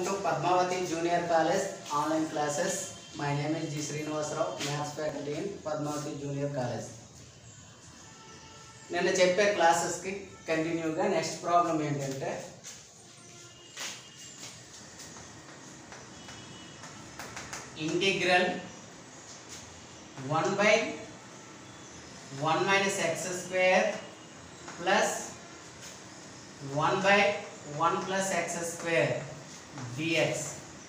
Welcome to Padmavati Junior College online classes. My name is G. Srinivasrao, Maths faculty in Padmavati Junior College. నిన్న చెప్పే క్లాసెస్కి కంటిన్యూగా next problem ఏంటంటే integral one by one minus x square plus one by one plus x square dx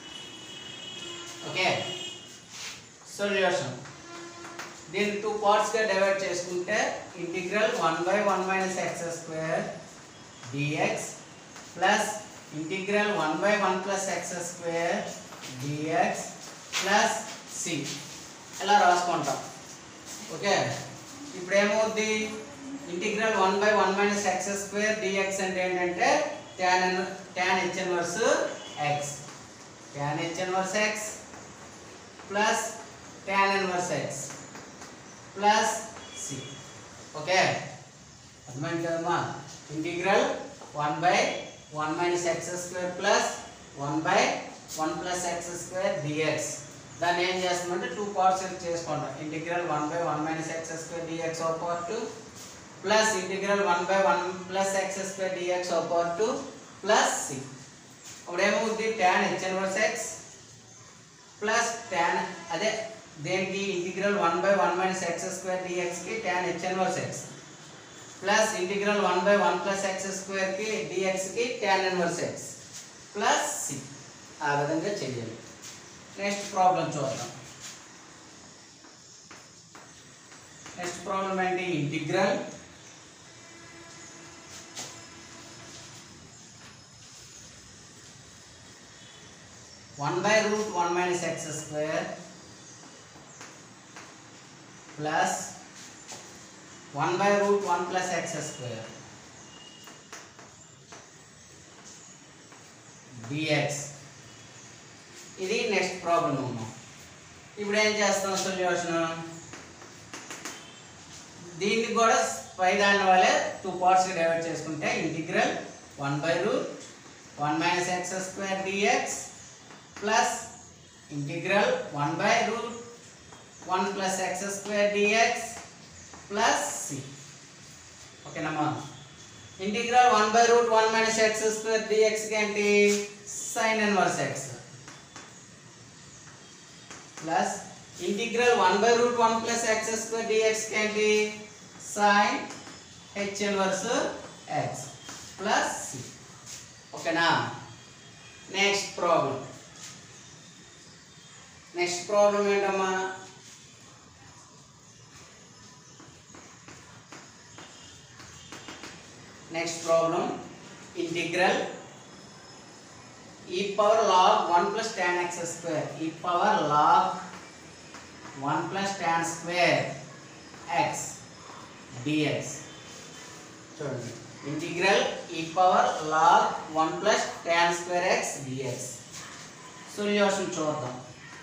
okay solution దీన్ని two పార్ట్స్గా divide చేసుకుంటే integral one by one minus x square dx plus integral one by one plus x square dx plus c ఇలా రాసుకుంటాం okay ఇప్పుడు ఏమవుద్ది integral one by one minus x square dx అంటే ఏంటంటే tan tan h inverse x tan h inverse x plus tan inverse x plus c okay అర్థమైంది కదమ్మా integral one by one minus x square plus one by one plus x square dx దాన్ని ఏం చేస్తామంటే two parts చేసుకుంటాం integral one by one minus x square dx ఒక part plus integral one by one plus x square dx ఒక part plus c ఇప్పుడు ఏమవుద్ది tan h inverse x plus tan అదే దేనికి integral one by one minus x square డిఎక్స్కి tan h inverse x plus integral one by one plus x స్క్వేర్కి డిఎక్స్కి tan inverse x plus c ఆ విధంగా చేయాలి నెక్స్ట్ ప్రాబ్లం చూద్దాం next problem ఏంటి integral one by root one minus x square plus one by root one plus x square dx ఇది next problem ఉన్నాం ఇప్పుడు ఏం చేస్తాం సొల్యూషన్ దీన్ని కూడా పై దాని వల్లే టూ పార్ట్స్గా డివైడ్ చేసుకుంటే integral one by root one minus x square dx plus integral one by root one plus x square dx plus c ఓకేనమ్మా integral one by root one minus x square డిఎక్స్కి ఏంటి sine inverse x plus integral one by root one plus x square డిఎక్స్కి ఏంటి sine h inverse x plus c ఓకేనా next problem next problem ఏంటమ్మా next problem integral e power log one plus tan x square e power log one plus tan square x dx చూడండి integral e power log one plus tan square x dx solution చూద్దాం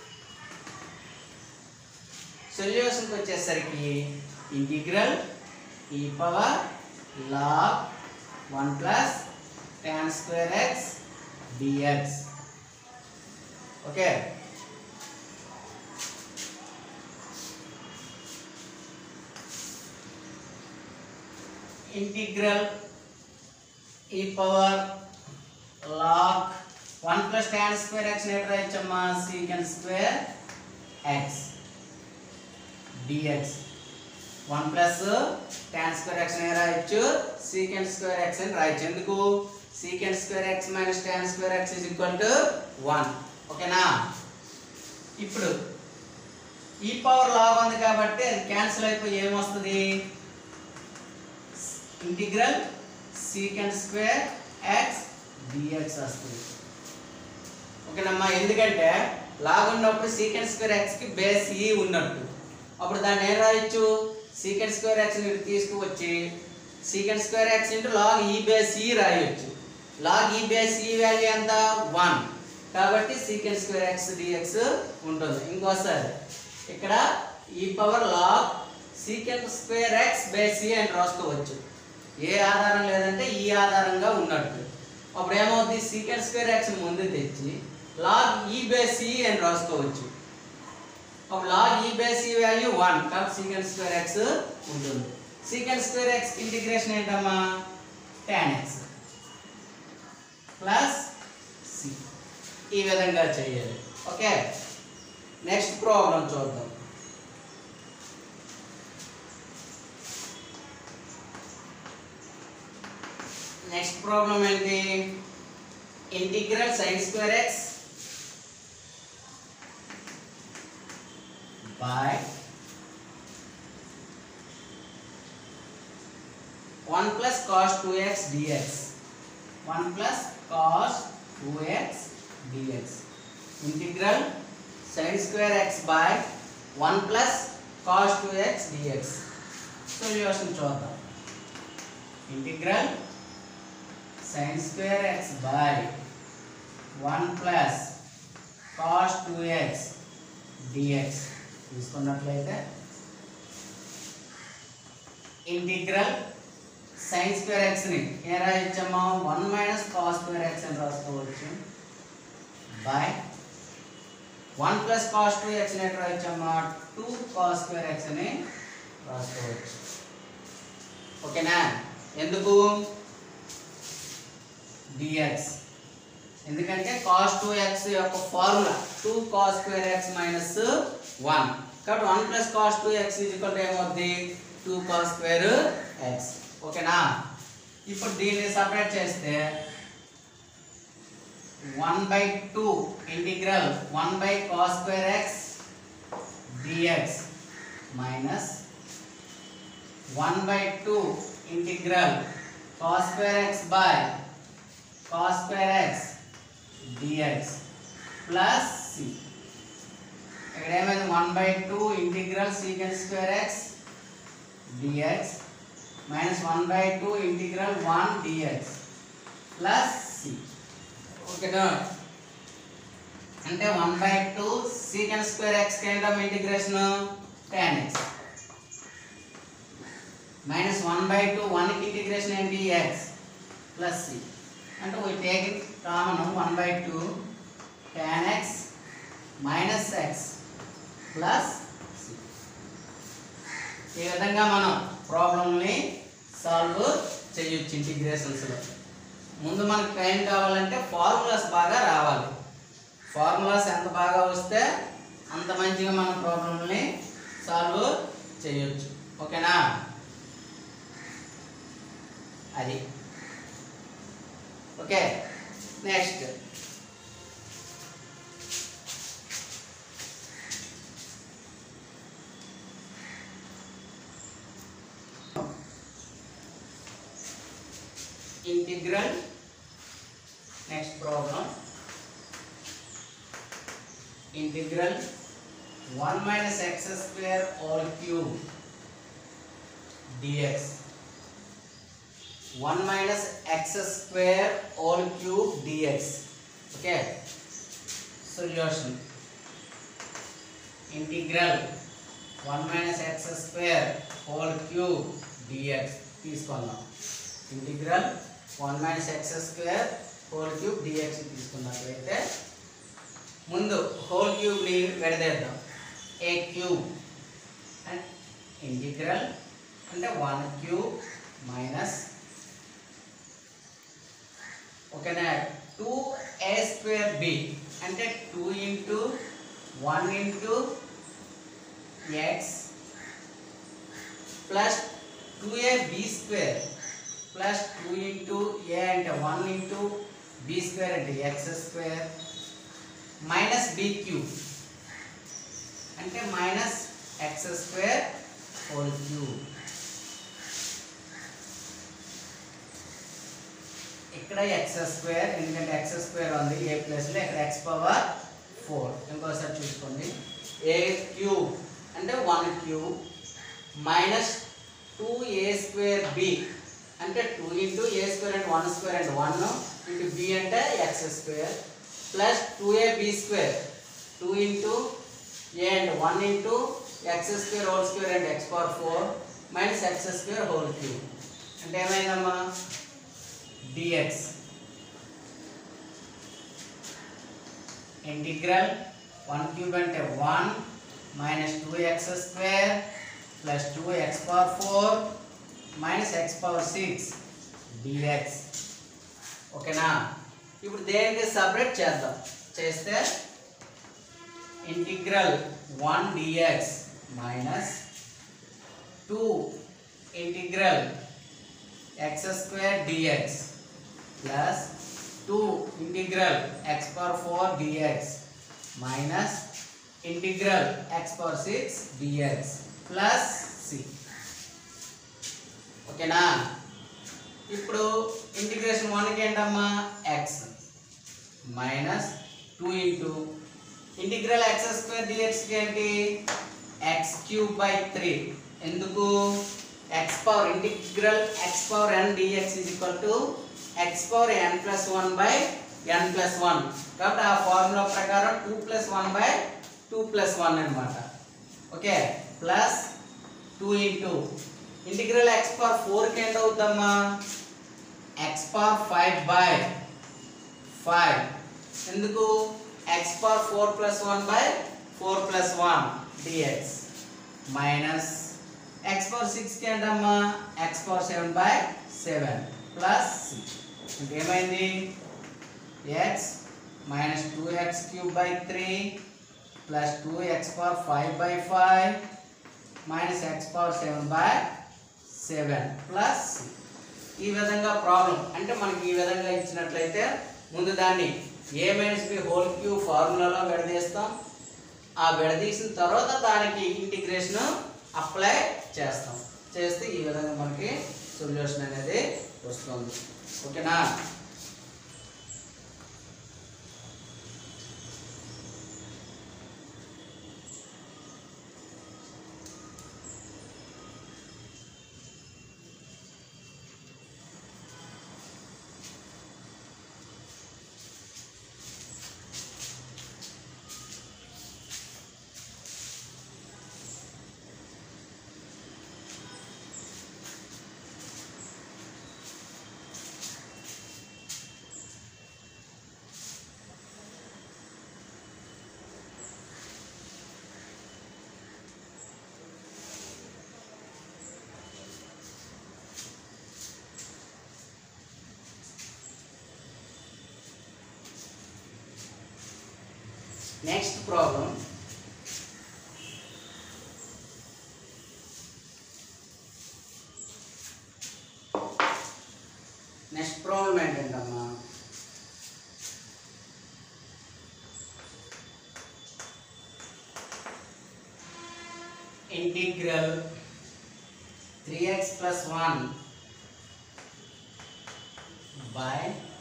సొల్యూషన్కి వచ్చేసరికి integral e power log one plus tan square x dx okay integral e power log one plus tan square x it రాయచ్చమ్మా secant square x dx one plus tan square x అని రాయొచ్చు secant square x అని రాయొచ్చు ఎందుకు secant square x minus tan square x is equal to one ఓకేనా ఇప్పుడు ఈ power log ఉంది కాబట్టి అది క్యాన్సిల్ అయిపోయి ఏమొస్తుంది integral secant square x dx వస్తుంది ఓకేనమ్మా ఎందుకంటే లాగ్ ఉన్నప్పుడు సీకెండ్ స్క్వేర్ ఎక్స్కి బేస్ ఈ ఉన్నట్టు అప్పుడు దాన్ని ఏం రాయొచ్చు సీకెండ్ స్క్వేర్ ఎక్స్ ఇటు తీసుకువచ్చి secant square x into log e base e రాయొచ్చు log e base e value ఎంత వన్ కాబట్టి సీకెండ్ స్క్వేర్ ఎక్స్ డిఎక్స్ ఉంటుంది ఇంకోసారి ఇక్కడ ఈ power log secant square x base e అని రాసుకోవచ్చు ఏ ఆధారం లేదంటే ఈ ఆధారంగా ఉన్నట్టు అప్పుడు ఏమవుతుంది సీకెండ్ స్క్వేర్ ఎక్స్ ముందు తెచ్చి లాగ్ ఈ బేస్ ఈ అని రాసుకోవచ్చు అప్పుడు log e base e value one కాబట్టి సీకెండ్ స్క్వేర్ ఎక్స్ ఉంటుంది సీకెండ్ స్క్వేర్ ఎక్స్ ఇంటిగ్రేషన్ ఏంటమ్మా tan ఎక్స్ ప్లస్ సి ఈ విధంగా చేయాలి ఓకే నెక్స్ట్ ప్రాబ్లం చూద్దాం నెక్స్ట్ ప్రాబ్లం ఏంటి integral sine square x by one plus cos two x dx one plus cos two x dx integral sine square x by one plus cos two x dx solution చూద్దాం integral sin square x by 1 plus cos 2x dx తీసుకున్నట్లయితే integral sin square x ని ఏ రాయొచ్చమ్మా 1 minus cos square x అని రాసుకోవచ్చు by 1 plus cos 2x ని ఎట్లా రాయొచ్చమ్మా 2 cos square x అని రాసుకోవచ్చు ఓకేనా ఎందుకు dx ఎందుకంటే cos 2x యొక్క formula 2 cos square x minus 1 కాబట్టి 1 plus cos 2x is equal to ఏమవుద్ది 2 cos స్క్వేర్ x ఓకేనా ఇప్పుడు దీన్ని సపరేట్ చేస్తే 1 by 2 integral 1 by cos square x dx minus 1 by 2 integral cos square x by cos square x dx plus c ఇక్కడ ఏమైంది one by two integral secant square x dx minus one by two integral one dx plus c ఓకేనా అంటే one by two secant square x కేంద్రం integration tan x minus one by two వన్కి integration ఏంటి x plus c అంటే we take it common 1 by 2 tan x minus x plus c ఈ విధంగా మనం ప్రాబ్లమ్ని సాల్వ్ చేయొచ్చు ఇంటిగ్రేషన్స్లో ముందు మనకి ఏం కావాలంటే ఫార్ములాస్ బాగా రావాలి ఫార్ములాస్ ఎంత బాగా వస్తే అంత మంచిగా మనం ప్రాబ్లమ్ని సాల్వ్ చేయొచ్చు ఓకేనా అది okay next integral next problem integral one minus x square all cube dx 1 minus x square all cube dx okay solution integral 1 minus x square all cube dx తీసుకుందాం integral 1 minus x square whole cube dx తీసుకున్నట్లయితే ముందు whole క్యూబ్ని విడదీద్దాం a cube and integral అంటే one cube minus ఓకేనా two a square b అంటే two into one into x plus two a b square plus two into a అంటే one into b square అంటే x square minus b cube అంటే minus x square whole cube ఇక్కడ x square ఎందుకంటే x square ఉంది ఏ ప్లేస్లో ఇక్కడ x power four ఇంకోసారి చూసుకోండి ఏ క్యూబ్ అంటే one cube minus two a square b అంటే టూ ఇంటూ ఏ స్క్వేర్ అంటే వన్ స్క్వేర్ అంటే వన్ ఇంటూ బి అంటే x square plus two a b square two into a అంటే one into x square whole square అంటే x power four minus x square whole cube అంటే ఏమైందమ్మా dx integral one cube అంటే one minus two x square plus two x power four minus x power six dx ఓకేనా ఇప్పుడు దేనికి separate చేద్దాం చేస్తే integral one dx minus two integral x square dx plus two integral x power four dx minus integral x power six dx plus c ఓకేనా ఇప్పుడు integration వన్కి ఏంటమ్మా x minus two into integral x square డిఎక్స్కి ఏంటి x cube by three ఎందుకు x power integral x power n dx is equal to x power N plus one by n plus one కాబట్టి ఆ formula ప్రకారం two plus one by two plus one అనమాట okay plus two into integral x power ఫోర్కి ఎంత అవుద్దమ్మా x power five by five ఎందుకు x power four plus one by four plus one dx minus x power సిక్స్కి ఏంటమ్మా x power seven by seven plus ఇంకేమైంది x minus two x cube by three plus two x power five by five minus x power seven by seven plus ఈ విధంగా problem అంటే మనకి ఈ విధంగా ఇచ్చినట్లయితే ముందు దాన్ని a minus b whole cube ఫార్ములాలో విడదీస్తాం ఆ విడదీసిన తర్వాత దానికి ఇంటిగ్రేషన్ అప్లై చేస్తాం చేస్తే ఈ విధంగా మనకి సొల్యూషన్ అనేది వస్తుంది ఓకేనా నెక్స్ట్ ప్రాబ్లం నెక్స్ట్ ప్రాబ్లం ఏంటంటమ్మా integral three x plus one by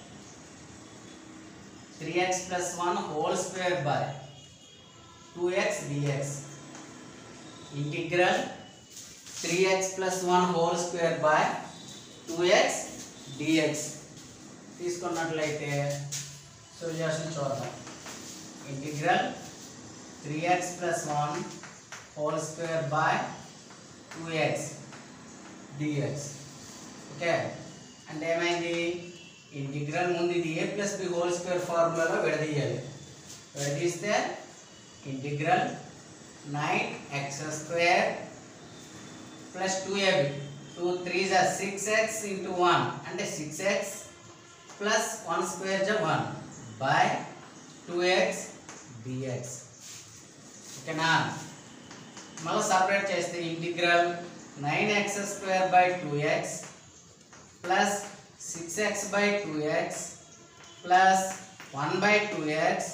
3x plus 1 whole square by 2x dx integral 3x plus 1 whole square by 2x dx తీసుకున్నట్లయితే సొల్యూషన్ చూద్దాం integral three x plus one whole square by two x dx okay అంటే ఏమైంది integral ముందు ఇది a plus b whole square ఫార్ములాలో విడదీయాలి విడదీస్తే integral nine x square plus two a b two three జా సిక్స్ ఎక్స్ ఇంటూ వన్ అంటే six x plus one square జా one by two x dx ఓకేనా మళ్ళీ సపరేట్ చేస్తే integral nine x square by two x plus six X by two x plus one by two x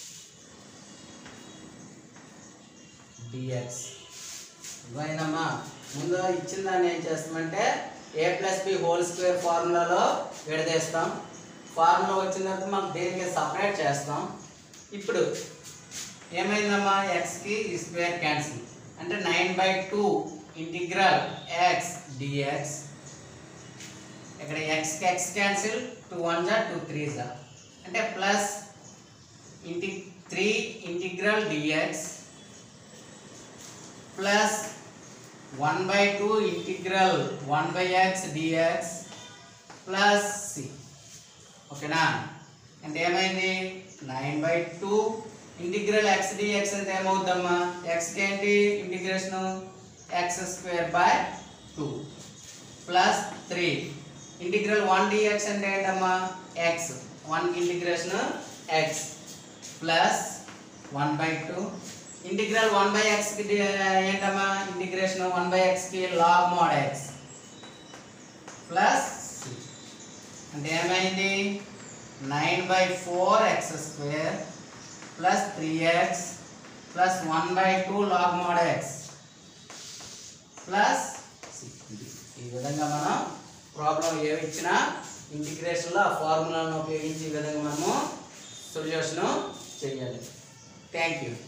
dx ఇవ్వైందమ్మా ముందు ఇచ్చిన దాన్ని ఏం చేస్తామంటే a plus b whole square ఫార్ములాలో విడదీస్తాం ఫార్ములా వచ్చిన తర్వాత మనం దేనికి సపరేట్ చేస్తాం ఇప్పుడు ఏమైందమ్మా ఎక్స్కి ఈ స్క్వేర్ క్యాన్సిల్ అంటే nine by two integral x dx ఇక్కడ ఎక్స్కి ఎక్స్ క్యాన్సిల్ టూ వన్ జా టూ త్రీ జా అంటే ప్లస్ ఇంటి three integral dx plus one by two integral one by x dx plus c ఓకేనా అంటే ఏమైంది nine by two integral x dx అంటే ఏమవుద్దమ్మా ఎక్స్కి ఏంటి integration x square by two plus three integral one dx అంటే ఏంటమ్మా x one integration x plus one by two integral one by ఎక్స్కి ఏంటమ్మా ఇంటిగ్రేషన్ వన్ బై ఎక్స్కి లాగ్ మోడ్ ఎక్స్ ప్లస్ అంటే ఏమైంది nine by four x square plus three x plus one by two log mod x plus ఈ విధంగా మనం problem ఏమి ఇచ్చినా ఇంటిగ్రేషన్లో ఆ ఫార్ములాను ఉపయోగించి ఈ విధంగా మనము సొల్యూషన్ చేయాలి థ్యాంక్ యూ